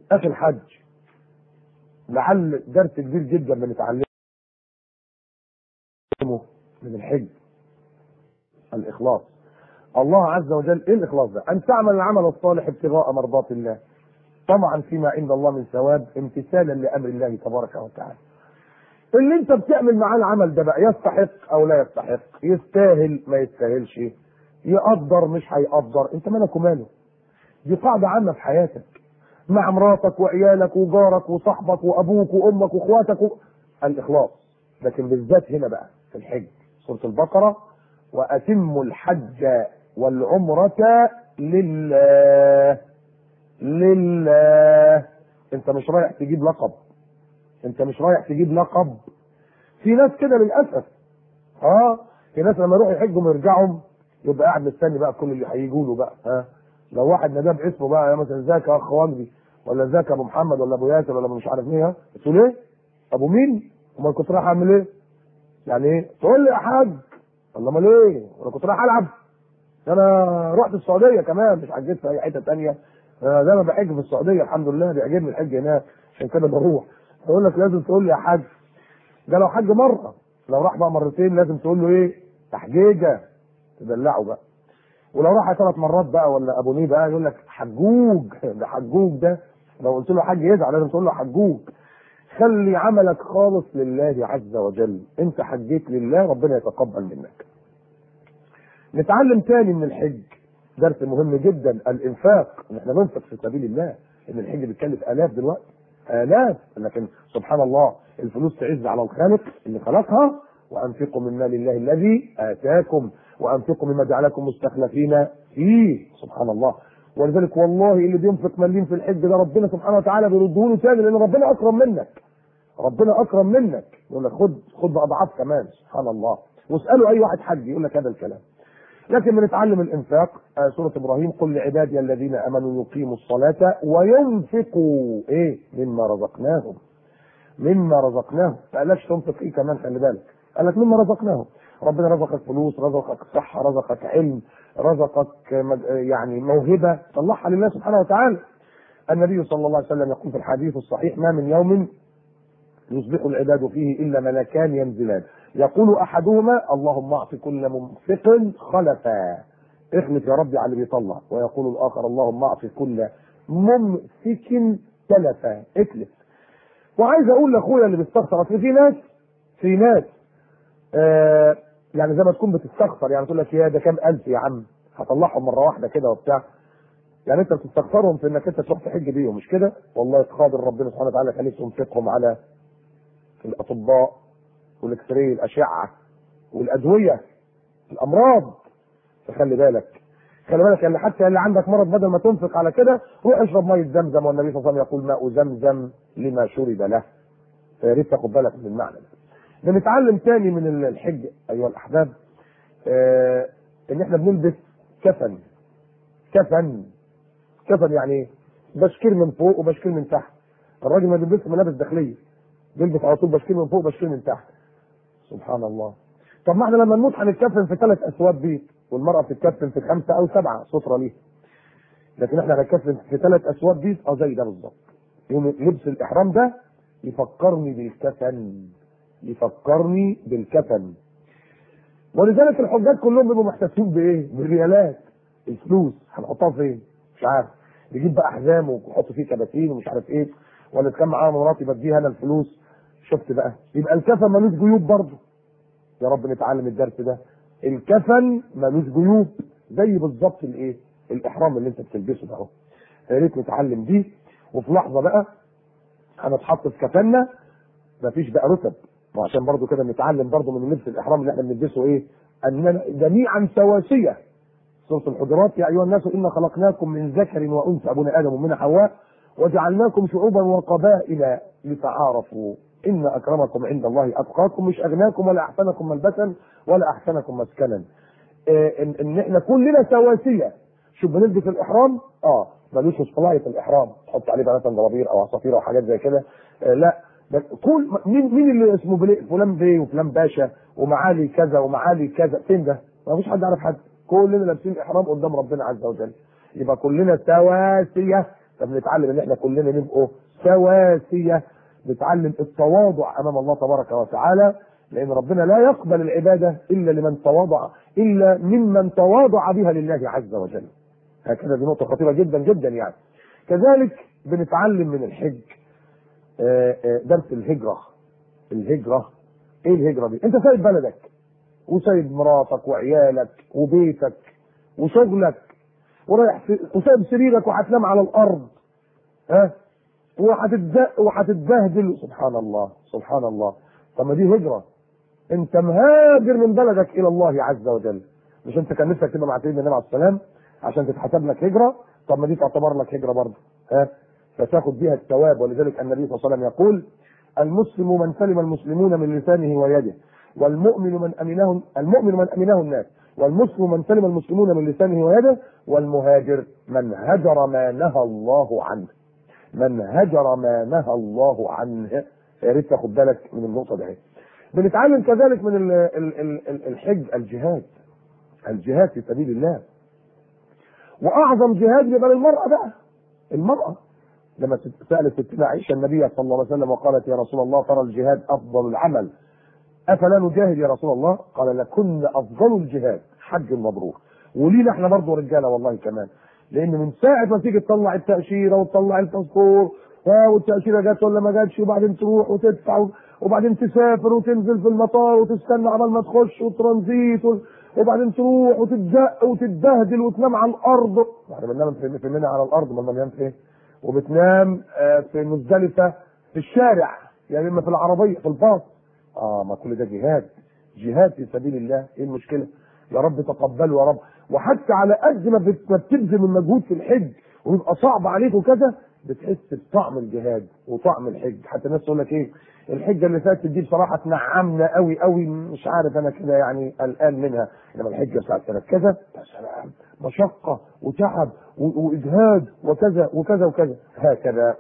اخي الحج لعل درس كبير جدا بنتعلمه من الحج الاخلاص الله عز وجل ايه الاخلاص ده؟ ان تعمل العمل الصالح ابتغاء مرضات الله طمعا فيما عند الله من ثواب امتثالا لامر الله تبارك وتعالى. اللي انت بتعمل معاه العمل ده بقى يستحق او لا يستحق، يستاهل ما يستاهلش، يقدر مش هيقدر، انت مالك وماله؟ دي قاعدة عامة في حياتك. مع مراتك وعيالك وجارك وصاحبك وابوك وامك واخواتك و... الاخلاص. لكن بالذات هنا بقى في الحج سورة البقرة وأتموا الحج والعمرة لله لله انت مش رايح تجيب لقب انت مش رايح تجيب لقب في ناس كده للاسف اه في ناس لما يروحوا يحجوا ويرجعوا يبقى قاعد مستني بقى كل اللي هيجوا له بقى ها لو واحد ناداه باسمه بقى يا مثلا ازيك يا اخ وجدي ولا ازيك يا ابو محمد ولا ابو ياسر ولا أبو مش عارف مين ها تقول ايه؟ ابو مين؟ امال كنت رايح اعمل ايه؟ يعني ايه؟ تقول لي يا حاج الله امال ايه؟ انا كنت رايح العب ده انا رحت السعوديه كمان مش حجيت في اي حته ثانيه انا دايما بحج في السعوديه الحمد لله بيعجبني الحج هناك عشان كده بروح يقول لك لازم تقول لي يا حاج ده لو حج مره لو راح بقى مرتين لازم تقول له ايه تحجيجه تدلعه بقى ولو راح ثلاث مرات بقى ولا ابو نيه بقى يقول لك حجوج ده حجوج ده لو قلت له حج يزعل لازم تقول له حجوج خلي عملك خالص لله عز وجل انت حجيت لله ربنا يتقبل منك نتعلم تاني من الحج درس مهم جدا الانفاق ان احنا ننفق في سبيل الله ان الحج بيتكلف الاف دلوقتي الاف لكن سبحان الله الفلوس تعز على الخالق اللي خلقها وانفقوا من مال الله الذي اتاكم وانفقوا مما جعلكم مستخلفين فيه سبحان الله ولذلك والله اللي بينفق مليم في الحج ده ربنا سبحانه وتعالى بيرده له تاني لان ربنا اكرم منك ربنا اكرم منك يقول لك خد خد باضعاف كمان سبحان الله واسالوا اي واحد حج يقول لك هذا الكلام لكن بنتعلم الانفاق آه سوره ابراهيم قل لعبادي الذين امنوا يقيموا الصلاه وينفقوا ايه مما رزقناهم مما رزقناهم ما قالكش تنفق ايه كمان خلي بالك قال لك مما رزقناهم ربنا رزقك فلوس رزقك صحه رزقك علم رزقك يعني موهبه طلعها لله سبحانه وتعالى النبي صلى الله عليه وسلم يقول في الحديث الصحيح ما من يوم يصبح العباد فيه الا ملكان ينزلان يقول احدهما اللهم اعط كل منفق خلفا اخلف يا ربي على اللي بيطلع ويقول الاخر اللهم اعط كل ممسك تلفا اتلف وعايز اقول لاخويا اللي بيستخسر اصل في ناس في ناس آه يعني زي ما تكون بتستخسر يعني تقول لك يا ده كام الف يا عم هطلعهم مره واحده كده وبتاع يعني انت بتستخسرهم في انك انت تروح تحج بيهم مش كده؟ والله قادر ربنا سبحانه وتعالى يخليك تنفقهم على الاطباء والاكس راي الاشعه والادويه الامراض فخلي بالك خلي بالك يعني حتى اللي عندك مرض بدل ما تنفق على كده روح اشرب ميه زمزم والنبي صلى الله عليه وسلم يقول ماء زمزم لما شرب له فيا ريت تاخد بالك من المعنى ده بنتعلم تاني من الحج ايها الاحباب آه ان احنا بنلبس كفن كفن كفن يعني ايه؟ بشكير من فوق وبشكير من تحت الراجل ما بيلبسش ملابس داخليه بيلبس على طول بشكير من فوق وبشكير من تحت سبحان الله طب ما احنا لما نموت هنتكفن في ثلاث اسواب بيت والمراه بتتكفن في خمسه او سبعه ستره ليه لكن احنا هنتكفن في ثلاث اسواب بيت اه زي ده بالظبط يوم لبس الاحرام ده يفكرني بالكفن يفكرني بالكفن ولذلك الحجاج كلهم بيبقوا محتفين بايه؟ بالريالات الفلوس هنحطها فين؟ مش عارف يجيب بقى احزام ويحط فيه كباتين ومش عارف ايه ولا كان معايا مراتي بديها انا الفلوس شفت بقى يبقى الكفن ملوش جيوب برضه يا رب نتعلم الدرس ده الكفن ملوش جيوب زي بالظبط الايه؟ الاحرام اللي انت بتلبسه ده اهو يا ريت نتعلم دي وفي لحظه بقى هنتحط في كفننا مفيش بقى رتب وعشان برضو كده نتعلم برضو من لبس الاحرام اللي احنا بنلبسه ايه؟ اننا جميعا سواسيه سوره الحجرات يا ايها الناس انا خلقناكم من ذكر وانثى ابونا ادم ومن حواء وجعلناكم شعوبا وقبائل لتعارفوا ان اكرمكم عند الله اتقاكم مش اغناكم ولا احسنكم ملبسا ولا احسنكم مسكنا إيه ان, إن احنا كلنا سواسيه شوف بنلبس الاحرام اه ملوش اصطلاحيه الإحرام تحط عليه بقى مثلا ضرابير او عصافير او حاجات زي كده آه لا بس كل مين مين اللي اسمه بلي فلان بيه وفلان باشا ومعالي كذا ومعالي كذا فين ده؟ ما فيش حد يعرف حد كلنا لابسين احرام قدام ربنا عز وجل يبقى كلنا سواسيه فبنتعلم ان احنا كلنا نبقوا سواسيه نتعلم التواضع امام الله تبارك وتعالى لان ربنا لا يقبل العباده الا لمن تواضع الا ممن تواضع بها لله عز وجل هكذا دي نقطه خطيره جدا جدا يعني كذلك بنتعلم من الحج آه، آه، درس الهجره الهجره ايه الهجره دي انت سايب بلدك وسايب مراتك وعيالك وبيتك وشغلك ورايح في- وسايب سريرك وهتنام على الارض ها وهتتزق وهتتبهدل سبحان الله سبحان الله طب ما دي هجره انت مهاجر من بلدك الى الله عز وجل مش انت كان نفسك تبقى مع سيدنا النبي عليه السلام عشان تتحسب لك هجره طب ما دي تعتبر لك هجره برضه ها فتاخد بيها الثواب ولذلك النبي صلى الله عليه وسلم يقول المسلم من سلم المسلمون من لسانه ويده والمؤمن من امنه المؤمن من امنه الناس والمسلم من سلم المسلمون من لسانه ويده والمهاجر من هجر ما نهى الله عنه من هجر ما نهى الله عنه يا ريت تاخد بالك من النقطه دي بنتعلم كذلك من ال- ال- ال- ال- الحج الجهاد الجهاد في سبيل الله واعظم جهاد يبقى للمراه بقى المراه لما سالت ستنا عائشه النبي صلى الله عليه وسلم وقالت يا رسول الله ترى الجهاد افضل العمل افلا نجاهد يا رسول الله قال لكن افضل الجهاد حج مبرور ولينا احنا برضه رجاله والله كمان لان من ساعه ما تيجي تطلع التاشيره وتطلع الباسبور اه والتاشيره جت ولا ما جاتش وبعدين تروح وتدفع وبعدين تسافر وتنزل في المطار وتستنى عبال ما تخش وترانزيت و- وبعدين تروح وتتزق وتتبهدل وتنام على الارض احنا بننام في في منى على الارض ما بننام في ايه؟ وبتنام آه، في مزدلفه في الشارع يعني اما في العربيه في الباص اه ما كل ده جهاد جهاد في سبيل الله ايه المشكله يا رب تقبله يا رب وحتى على قد ما بت- ما بتبذل من مجهود في الحج ويبقى صعب عليك وكذا بتحس بطعم الجهاد وطعم الحج حتى الناس تقول لك ايه الحجه اللي فاتت دي بصراحه تنعمنا قوي قوي مش عارف انا كده يعني قلقان منها انما الحجه بتاعت سنه كذا يا سلام مشقه وتعب و- واجهاد وكذا وكذا وكذا هكذا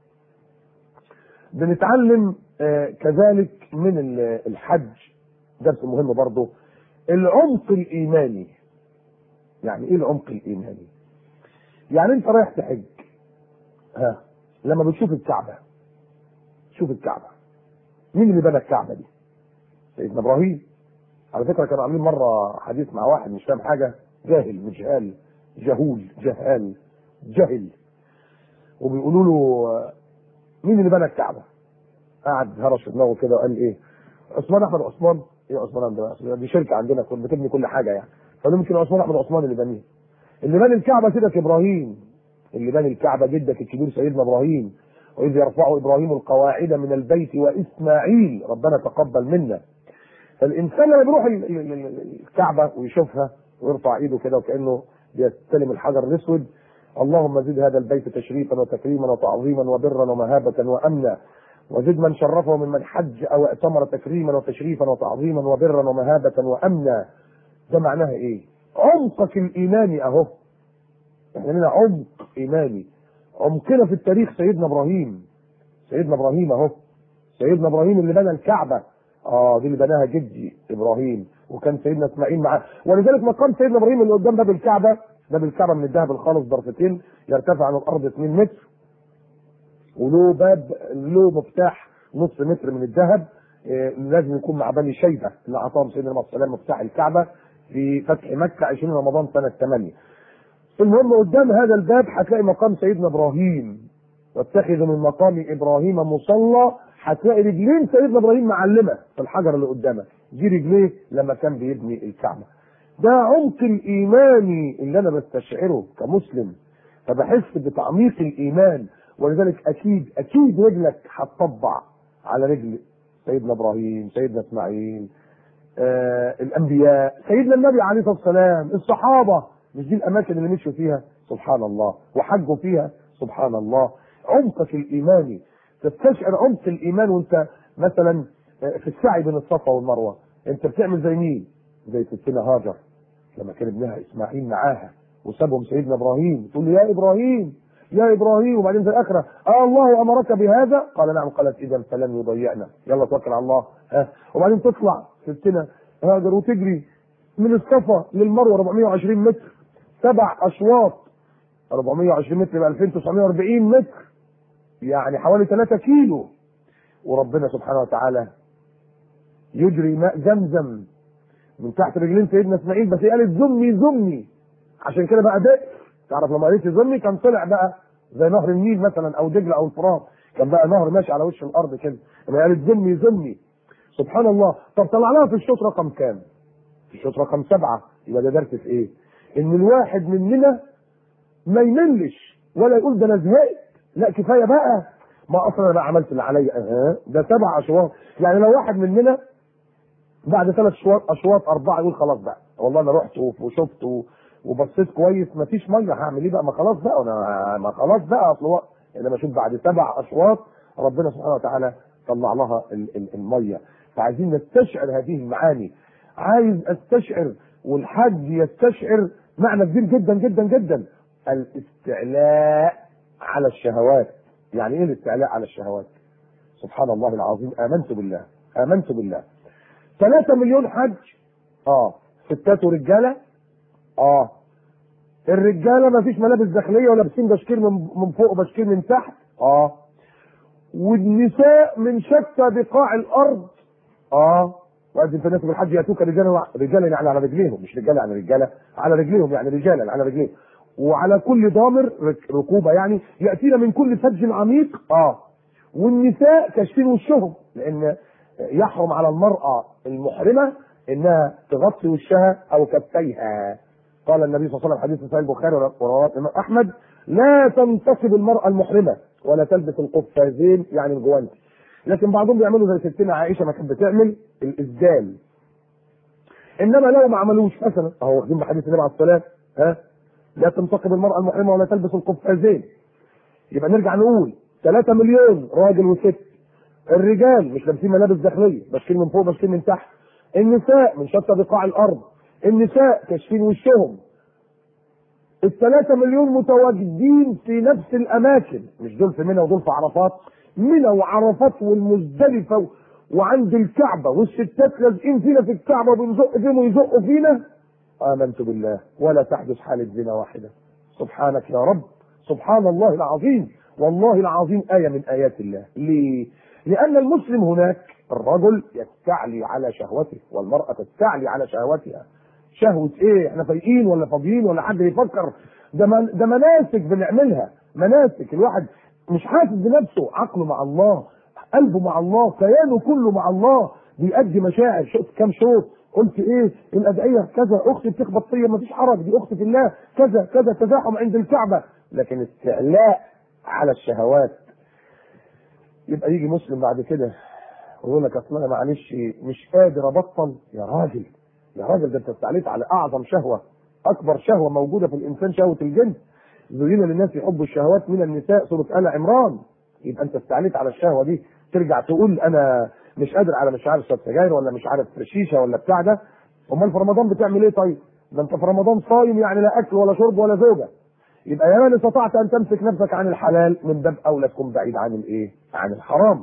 بنتعلم آه، كذلك من ال- الحج درس مهم برضه العمق الايماني يعني ايه العمق الايماني يعني انت رايح تحج ها لما بتشوف الكعبه شوف الكعبه مين اللي بنى الكعبه دي سيدنا ابراهيم على فكره كانوا عاملين مره حديث مع واحد مش فاهم حاجه جاهل مش جهال جهول جهال جهل وبيقولوا له آه، مين اللي بنى الكعبه قعد هرش دماغه كده وقال ايه عثمان احمد عثمان ايه عثمان احمد عثمان دي شركه عندنا كل بتبني كل حاجه يعني فقالوا يمكن عثمان احمد عثمان اللي بنيه اللي بنى الكعبه سيدك ابراهيم اللي بنى الكعبه جدك الكبير سيدنا ابراهيم واذ يرفع ابراهيم القواعد من البيت واسماعيل ربنا تقبل منا فالانسان لما بيروح ال- ال- ال- الكعبه ويشوفها ويرفع ايده كده وكانه بيستلم الحجر الاسود اللهم زد هذا البيت تشريفا وتكريما وتعظيما وبرا ومهابه وامنا وزد من شرفه ممن حج او اعتمر تكريما وتشريفا وتعظيما وبرا ومهابه وامنا ده معناها ايه؟ عمقك الايماني اهو احنا لنا عمق ايماني عمقنا في التاريخ سيدنا ابراهيم سيدنا ابراهيم اهو سيدنا ابراهيم اللي بنى الكعبه اه دي اللي بناها جدي ابراهيم وكان سيدنا اسماعيل معاه ولذلك مقام سيدنا ابراهيم اللي قدام باب الكعبه باب الكعبه من الذهب الخالص ضرفتين يرتفع عن الارض 2 متر وله باب له مفتاح نص متر من الذهب آه، لازم يكون مع بني شيبه اللي اعطاهم سيدنا النبي صلى الله عليه وسلم مفتاح الكعبه في فتح مكه 20 رمضان سنه 8 المهم قدام هذا الباب هتلاقي مقام سيدنا ابراهيم واتخذوا من مقام ابراهيم مصلى هتلاقي رجلين سيدنا ابراهيم معلمه في الحجر اللي قدامك دي رجليه لما كان بيبني الكعبه ده عمق الايماني اللي انا بستشعره كمسلم فبحس بتعميق الايمان ولذلك اكيد اكيد رجلك هتطبع على رجل سيدنا ابراهيم سيدنا اسماعيل آه الانبياء سيدنا النبي عليه الصلاه والسلام الصحابه مش دي الاماكن اللي مشوا فيها سبحان الله وحجوا فيها سبحان الله عمقك الايماني تستشعر عمق الايمان وانت مثلا آه، في السعي بين الصفا والمروه انت بتعمل زي مين؟ زي ستنا هاجر لما كان ابنها اسماعيل معاها وسابهم سيدنا ابراهيم تقول له يا ابراهيم يا ابراهيم وبعدين في الاخره اه الله امرك بهذا قال نعم قالت اذا فلن يضيعنا يلا توكل على الله ها وبعدين تطلع ستنا هاجر وتجري من الصفا للمروه 420 متر سبع اشواط 420 متر ب 2940 متر يعني حوالي 3 كيلو وربنا سبحانه وتعالى يجري ماء زمزم من تحت رجلين سيدنا اسماعيل بس هي قالت زمي زمي عشان كده بقى بئر تعرف لما قالت زمي كان طلع بقى زي نهر النيل مثلا او دجله او الفرات كان بقى نهر ماشي على وش الارض كده لما قالت زمي زمي سبحان الله طب طلعناها في الشوط رقم كام؟ في الشوط رقم سبعه يبقى ده درس في ايه؟ ان الواحد مننا ما يملش ولا يقول ده انا زهقت لا كفايه بقى ما اصلا انا بقى عملت اللي عليا اه ده سبع اشواط يعني لو واحد مننا بعد ثلاث اشواط اشواط اربعه يقول خلاص بقى والله انا رحت وشفت وبصيت كويس ما فيش ميه هعمل ايه بقى ما خلاص بقى انا ما خلاص بقى اصل هو انما اشوف بعد سبع اشواط ربنا سبحانه وتعالى طلع لها الميه فعايزين نستشعر هذه المعاني عايز استشعر والحج يستشعر معنى كبير جدا جدا جدا الاستعلاء على الشهوات يعني ايه الاستعلاء على الشهوات سبحان الله العظيم امنت بالله امنت بالله 3 مليون حج اه ستات ورجاله اه الرجاله ما فيش ملابس داخليه ولا لابسين بشكير من من فوق وبشكير من تحت اه والنساء من شتى بقاع الارض اه وأذن في الناس بالحج ياتوك رجالا رجالا يعني على رجليهم مش رجالا يعني رجاله على رجليهم يعني رجالا على رجليهم وعلى كل ضامر ركوبه يعني ياتينا من كل فج عميق اه والنساء كاشفين وشهم لان يحرم على المراه المحرمه انها تغطي وشها او كفيها قال النبي صلى الله عليه وسلم حديث صحيح البخاري ورواه الامام احمد لا تنتصب المراه المحرمه ولا تلبس القفازين يعني الجوانتي لكن بعضهم بيعملوا زي ستنا عائشه ما كانت بتعمل الاسدال انما لو ما عملوش مثلا اهو واخدين بحديث النبي عليه الصلاه ها لا تنتقب المراه المحرمه ولا تلبس القفازين يبقى نرجع نقول 3 مليون راجل وست الرجال مش لابسين ملابس داخليه بشكير من فوق بشكير من تحت النساء من شتى بقاع الارض النساء كاشفين وشهم الثلاثة مليون متواجدين في نفس الأماكن مش دول في منى ودول في عرفات منى وعرفات والمزدلفة وعند الكعبة والستات لازقين فينا في الكعبة وبنزق فيهم ويزقوا فينا آمنت بالله ولا تحدث حالة زنا واحدة سبحانك يا رب سبحان الله العظيم والله العظيم آية من آيات الله ليه؟ لأن المسلم هناك الرجل يستعلي على شهوته والمرأة تستعلي على شهوتها شهوة ايه احنا فايقين ولا فاضيين ولا حد يفكر ده من ده مناسك بنعملها مناسك الواحد مش حاسس بنفسه عقله مع الله قلبه مع الله كيانه كله مع الله بيأدي مشاعر شوف كام شوط قلت ايه الادعيه كذا اختي بتخبط فيا مفيش حرج دي اختي في الله كذا كذا تزاحم عند الكعبه لكن استعلاء على الشهوات يبقى يجي مسلم بعد كده ويقول لك اصل انا معلش مش قادر ابطل يا راجل يا راجل ده انت استعليت على اعظم شهوه اكبر شهوه موجوده في الانسان شهوه الجنس زين للناس يحبوا الشهوات من النساء سوره ال عمران يبقى انت استعليت على الشهوه دي ترجع تقول انا مش قادر على مش عارف شرب سجاير ولا مش عارف شيشه ولا بتاع ده امال في رمضان بتعمل ايه طيب؟ ده انت في رمضان صايم يعني لا اكل ولا شرب ولا زوجه يبقى يا من استطعت ان تمسك نفسك عن الحلال من باب اولى تكون بعيد عن الايه؟ عن الحرام.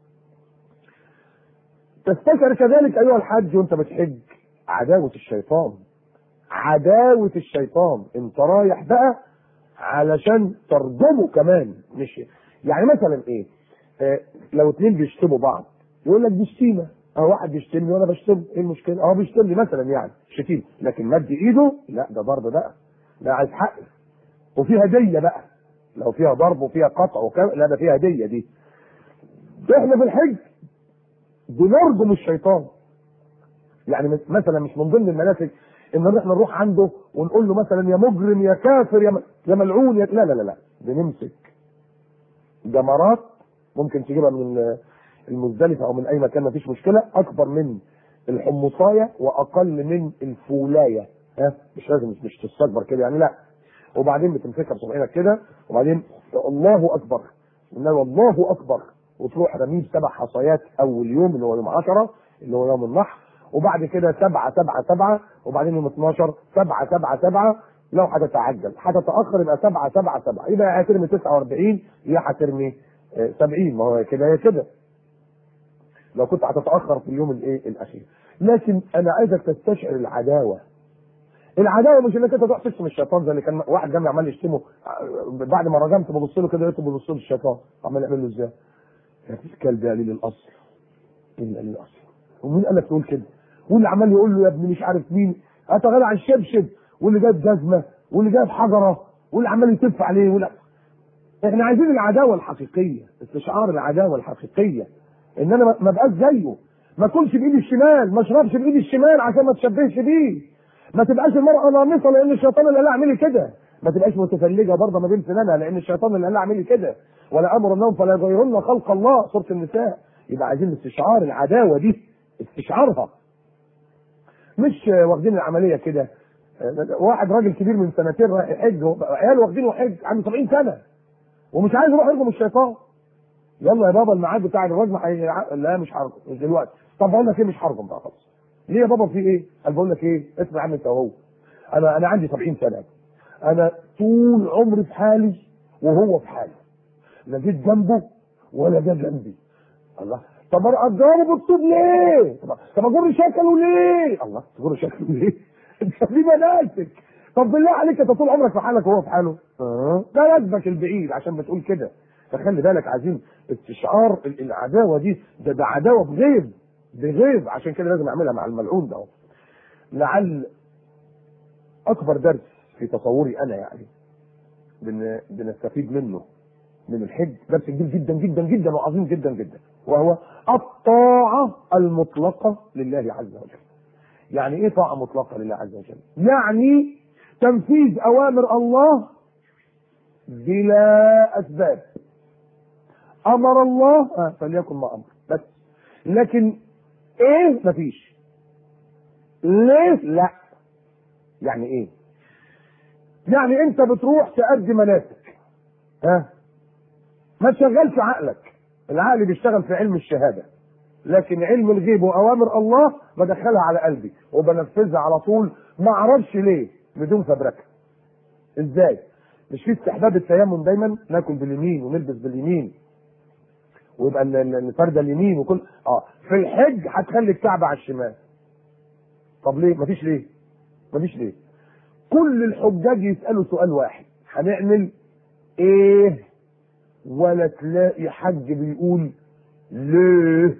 تستشعر كذلك ايها الحج وانت بتحج عداوة الشيطان عداوة الشيطان انت رايح بقى علشان ترجمه كمان مش يعني مثلا ايه آه لو اتنين بيشتموا بعض يقول لك دي شتيمه اه واحد بيشتمني وانا بشتمه ايه المشكله؟ اه بيشتمني مثلا يعني شتيمه لكن مد ايده لا ده ضرب بقى ده عايز حقي وفي هديه بقى لو فيها ضرب وفيها قطع وكذا لا ده فيها هديه دي احنا في الحج بنرجم الشيطان يعني مثلا مش من ضمن المناسك ان احنا نروح عنده ونقول له مثلا يا مجرم يا كافر يا يا ملعون يا لا لا لا لا بنمسك جمرات ممكن تجيبها من المزدلفه او من اي مكان ما فيش مشكله اكبر من الحمصايه واقل من الفولايه ها مش لازم مش تستكبر كده يعني لا وبعدين بتمسكها بصبعينك كده وبعدين الله اكبر الله اكبر وتروح رميه بسبع حصيات اول يوم اللي هو يوم 10 اللي هو يوم النحر وبعد كده سبعة سبعة سبعة وبعدين يوم 12 سبعة سبعة سبعة لو هتتعجل هتتأخر يبقى سبعة سبعة سبعة يبقى يا هترمي 49 يا هترمي 70 ما هو كده هي كده لو كنت هتتأخر في اليوم الايه الأخير لكن أنا عايزك تستشعر العداوة العداوه مش انك انت تروح تشتم الشيطان زي اللي كان واحد جنبي عمال يشتمه بعد ما رجمت ببص له كده لقيته بيبص له الشيطان عمال يعمل له ازاي؟ يا ابن الكلب يا قليل الاصل ايه قليل الاصل؟ ومين قال لك تقول كده؟ واللي عمال يقول له يا ابني مش عارف مين اتغلى على الشبشب واللي جايب جزمه واللي جايب حجره واللي عمال يتف عليه ولا احنا عايزين العداوه الحقيقيه استشعار العداوه الحقيقيه ان انا ما بقاش زيه ما اكلش بايدي الشمال ما اشربش بايدي الشمال عشان ما تشبهش بيه ما تبقاش المرأة نامصة لأن الشيطان اللي قال لها اعملي كده ما تبقاش متفلجة برضه ما بين سنانها لأن الشيطان اللي قال لها اعملي كده ولا أمر النوم فلا يغيرن خلق الله سورة النساء يبقى عايزين استشعار العداوة دي استشعارها مش واخدين العملية كده واحد راجل كبير من سنتين رايح يحج عياله واخدينه حج عنده 70 سنة ومش عايز يروح يرجم الشيطان يلا يا بابا الميعاد بتاع الرجم حي... لا مش هرجم مش دلوقتي طب بقول لك ايه مش هرجم بقى خلاص ليه يا بابا في ايه؟ قال بقول لك ايه؟ اسمع عني انت وهو انا انا عندي 70 سنه انا طول عمري في حالي وهو في حاله لا جيت جنبه ولا جه جنبي الله طب انا اضربه بالطوب ليه؟ طب طب اجر شكله ليه؟ الله تجر شكله ليه؟ انت في مناسك طب بالله عليك انت طول عمرك في حالك وهو في حاله اه ده يسبك البعيد عشان بتقول كده فخلي بالك عايزين استشعار العداوه دي ده ده عداوه بغيب بغيظ عشان كده لازم اعملها مع الملعون ده لعل اكبر درس في تصوري انا يعني بن بنستفيد منه من الحج درس كبير جدا جدا جدا وعظيم جدا جدا وهو الطاعة المطلقة لله عز وجل يعني ايه طاعة مطلقة لله عز وجل يعني تنفيذ اوامر الله بلا اسباب امر الله آه فليكن ما امر بس لكن ايه مفيش ليه لا يعني ايه يعني انت بتروح تأدي مناسك ها ما تشغلش عقلك العقل بيشتغل في علم الشهادة لكن علم الغيب واوامر الله بدخلها على قلبي وبنفذها على طول ما اعرفش ليه بدون فبركه ازاي مش في استحباب التيمم دايما ناكل باليمين ونلبس باليمين ويبقى الفردة اليمين وكل اه في الحج هتخلي الكعبة على الشمال طب ليه مفيش ليه مفيش ليه كل الحجاج يسألوا سؤال واحد هنعمل ايه ولا تلاقي حج بيقول ليه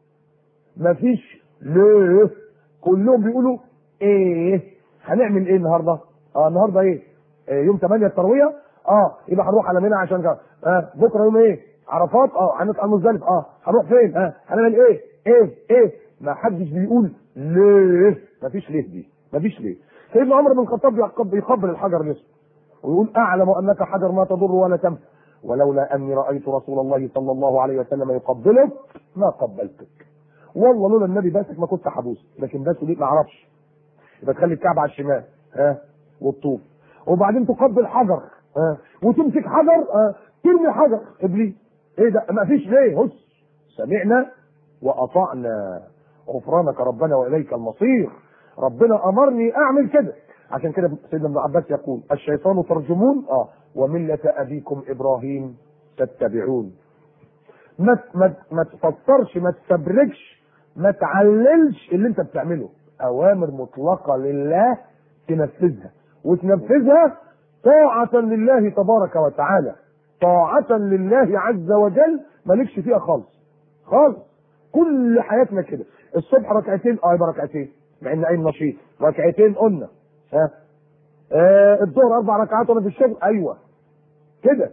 مفيش ليه كلهم بيقولوا ايه هنعمل ايه النهارده اه النهارده ايه, إيه يوم 8 الترويه اه يبقى هنروح على منى عشان كده آه بكره يوم ايه عرفات اه هنطلع مزدلف اه هنروح فين اه هنعمل ايه ايه ايه ما حدش بيقول ليه ما فيش ليه دي ما فيش ليه سيدنا عمر بن الخطاب بيقبل الحجر الاسود ويقول اعلم انك حجر ما تضر ولا تنفع ولولا اني رايت رسول الله صلى الله عليه وسلم يقبلك ما قبلتك والله لولا النبي باسك ما كنت حبوس لكن بس ليه ما اعرفش يبقى تخلي الكعبه على الشمال ها والطوف وبعدين تقبل حجر ها وتمسك حجر ها ترمي حجر ابليس ايه ده ما فيش ليه هس سمعنا واطعنا غفرانك ربنا واليك المصير ربنا امرني اعمل كده عشان كده سيدنا ابن عباس يقول الشيطان ترجمون اه وملة ابيكم ابراهيم تتبعون ما ما ما تفسرش ما تفبركش ما تعللش اللي انت بتعمله اوامر مطلقه لله تنفذها وتنفذها طاعة لله تبارك وتعالى طاعة لله عز وجل مالكش فيها خالص خالص كل حياتنا كده الصبح ركعتين اه يبقى ركعتين مع ان قايم نشيط ركعتين قلنا ها آه الظهر اربع ركعات وانا في الشغل ايوه كده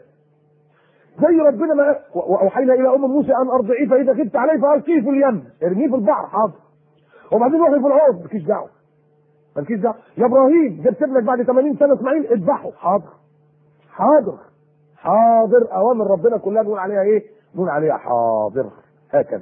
زي ربنا ما واوحينا الى ام موسى ان ارضعيه فاذا خفت عليه فالقيه في اليم ارميه في البحر حاضر وبعدين روحي في العود مالكيش دعوه مالكيش دعوه يا ابراهيم جبت ابنك بعد 80 سنه اسماعيل اذبحه حاضر حاضر حاضر اوامر ربنا كلها بنقول عليها ايه؟ بنقول عليها حاضر هكذا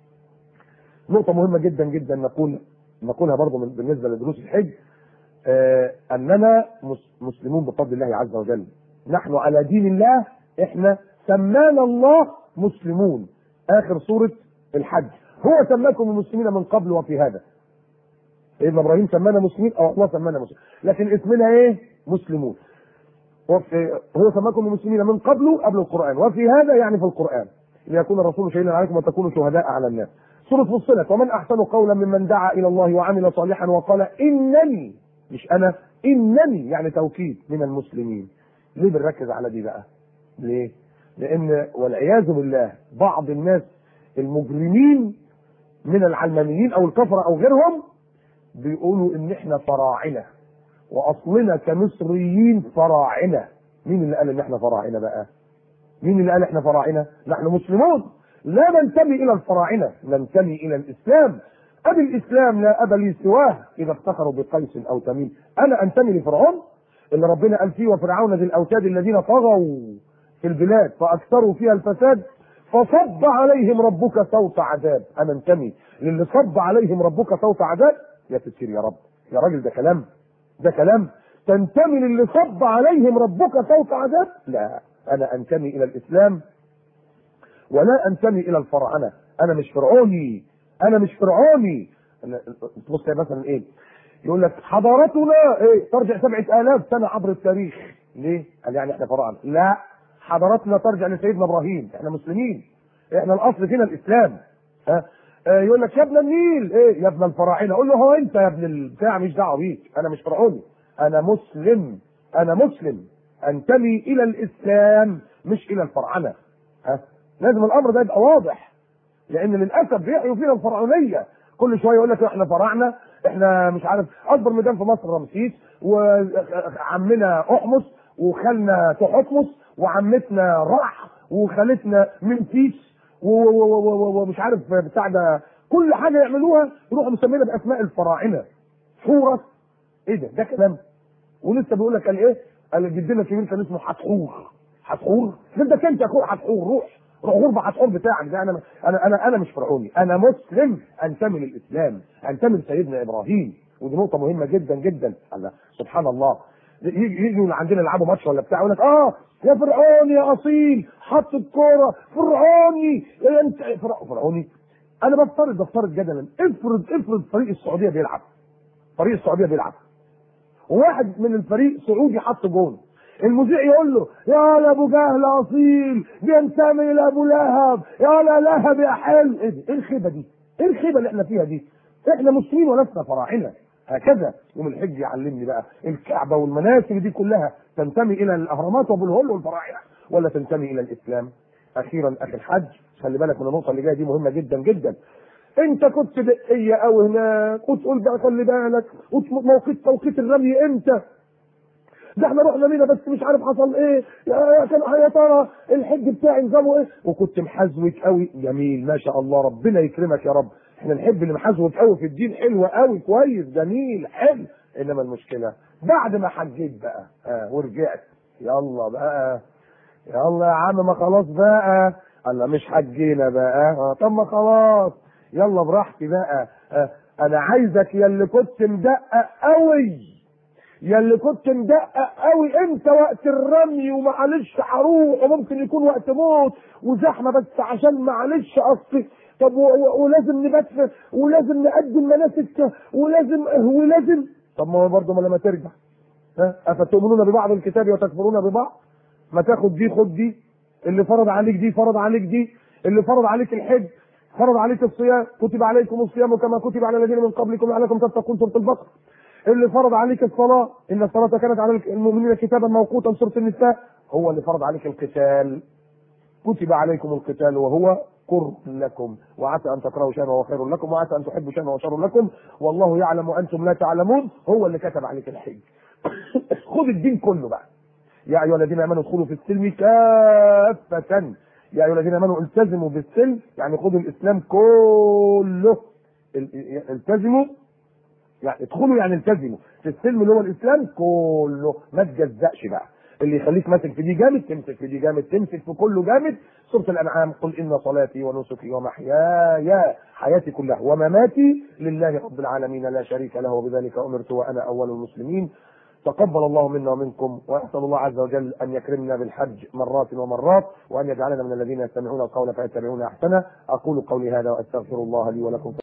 نقطة مهمة جدا جدا نقول نقولها برضه بالنسبة لدروس الحج آه أننا مسلمون بفضل الله عز وجل نحن على دين الله احنا سمانا الله مسلمون آخر سورة الحج هو سماكم المسلمين من قبل وفي هذا ابن ابراهيم سمانا مسلمين او الله سمانا مسلمين لكن اسمنا ايه مسلمون هو سماكم المسلمين من قبل قبل القرآن وفي هذا يعني في القرآن ليكون الرسول شهيدا عليكم وتكونوا شهداء على الناس سورة فصلت ومن أحسن قولا ممن دعا إلى الله وعمل صالحا وقال إنني مش أنا انني يعني توكيد من المسلمين ليه بنركز على دي بقى ليه لان والعياذ بالله بعض الناس المجرمين من العلمانيين او الكفره او غيرهم بيقولوا ان احنا فراعنه واصلنا كمصريين فراعنه مين اللي قال ان احنا فراعنه بقى مين اللي قال احنا فراعنه نحن مسلمون لا ننتمي الى الفراعنه ننتمي الى الاسلام ابي الاسلام لا ابا لي سواه اذا افتخروا بقيس او تميم انا انتمي لفرعون اللي ربنا قال فيه وفرعون ذي الاوتاد الذين طغوا في البلاد فاكثروا فيها الفساد فصب عليهم ربك صوت عذاب انا انتمي للي صب عليهم ربك صوت عذاب يا ستير يا رب يا راجل ده كلام ده كلام تنتمي للي صب عليهم ربك صوت عذاب لا انا انتمي الى الاسلام ولا انتمي الى الفراعنه انا مش فرعوني انا مش فرعوني أنا- تبص يا مثلا ايه يقول لك حضارتنا ايه ترجع سبعة آلاف سنة عبر التاريخ ليه؟ قال يعني احنا فراعنة لا حضارتنا ترجع لسيدنا ابراهيم احنا مسلمين احنا الاصل فينا الاسلام ها آه، يقول لك يا ابن النيل ايه يا ابن الفراعنه اقول له هو انت يا ابن البتاع مش دعوه بيك انا مش فرعوني انا مسلم انا مسلم انتمي الى الاسلام مش الى الفراعنه ها لازم الامر ده يبقى واضح لان للاسف بيحيوا فينا الفرعونيه كل شويه يقول لك احنا فراعنه احنا مش عارف اكبر ميدان في مصر رمسيس وعمنا احمس وخالنا تحتمس وعمتنا رح وخالتنا منفيس و- و- و- و- ومش عارف بتاع ده كل حاجه يعملوها يروحوا مسمينها باسماء الفراعنه حورس ايه ده ده كلام ولسه بيقول لك قال ايه قال جدنا الكبير كان اسمه حتحور حتحور جدك انت يا اخويا حتحور روح روح غربة حتحور بتاعك ده انا انا انا انا مش فرعوني انا مسلم انتمي للاسلام انتمي لسيدنا ابراهيم ودي نقطه مهمه جدا جدا الله سبحان الله يجي يجوا اللي عندنا يلعبوا ماتش ولا بتاع يقول لك اه يا فرعوني يا اصيل حط الكوره فرعوني يا انت فرع- فرعوني انا بفترض بفترض جدلا افرض افرض فريق السعوديه بيلعب فريق السعوديه بيلعب وواحد من الفريق سعودي حط جون المذيع يقول له يا لا ابو جهل اصيل بينتمي لابو لهب يا لا لهب يا حلو ايه ده؟ ايه الخيبه دي؟ ايه الخيبه اللي احنا فيها دي؟ احنا مسلمين ولسنا فراعنه هكذا يوم الحج يعلمني بقى الكعبه والمناسك دي كلها تنتمي الى الاهرامات وابو الهول والفراعنه ولا تنتمي الى الاسلام؟ اخيرا اخي الحج خلي بالك من النقطه اللي جايه دي مهمه جدا جدا انت كنت دقيه قوي هناك وتقول بقى خلي بالك وموقيت توقيت الرمي امتى ده احنا رحنا لينا بس مش عارف حصل ايه يا يا كان يا ترى الحج بتاعي نظامه ايه وكنت محزوك قوي جميل ما شاء الله ربنا يكرمك يا رب احنا نحب اللي محزوك قوي في الدين حلو قوي كويس جميل حلو انما المشكله بعد ما حجيت بقى اه ورجعت يلا بقى يلا يا عم ما خلاص بقى الله مش حجينا بقى آه، طب ما خلاص يلا براحتي بقى آه، انا عايزك يا اللي كنت مدقق قوي يا اللي كنت مدقق قوي انت وقت الرمي ومعلش هروح وممكن يكون وقت موت وزحمه بس عشان معلش اصل طب و- و- ولازم نبات في- ولازم نقدم مناسك ولازم ولازم طب ما هو برضه ما لما ترجع ها افتؤمنون ببعض الكتاب وتكفرون ببعض ما تاخد دي خد دي اللي فرض عليك دي فرض عليك دي اللي فرض عليك الحج فرض عليك الصيام كتب عليكم الصيام كما كتب على الذين من قبلكم لعلكم تتقون سوره البقره اللي فرض عليك الصلاه ان الصلاه كانت على المؤمنين كتابا موقوتا سوره النساء هو اللي فرض عليك القتال كتب عليكم القتال وهو كره لكم وعسى ان تكرهوا شيئا وهو خير لكم وعسى ان تحبوا شيئا وهو شر لكم والله يعلم وانتم لا تعلمون هو اللي كتب عليك الحج خذ الدين كله بقى يا ايها الذين امنوا ادخلوا في السلم كافة يا ايها الذين امنوا التزموا بالسلم يعني خذوا الاسلام كله ال- التزموا يعني ادخلوا يعني التزموا في السلم اللي هو الاسلام كله ما تجزأش بقى اللي يخليك ماسك في دي جامد تمسك في دي جامد تمسك في كله جامد سوره الانعام قل ان صلاتي ونسكي ومحياي حياتي كلها ومماتي لله رب العالمين لا شريك له وبذلك امرت وانا اول المسلمين تقبل الله منا ومنكم واسال الله عز وجل ان يكرمنا بالحج مرات ومرات وان يجعلنا من الذين يستمعون القول فيتبعون احسنه اقول قولي هذا واستغفر الله لي ولكم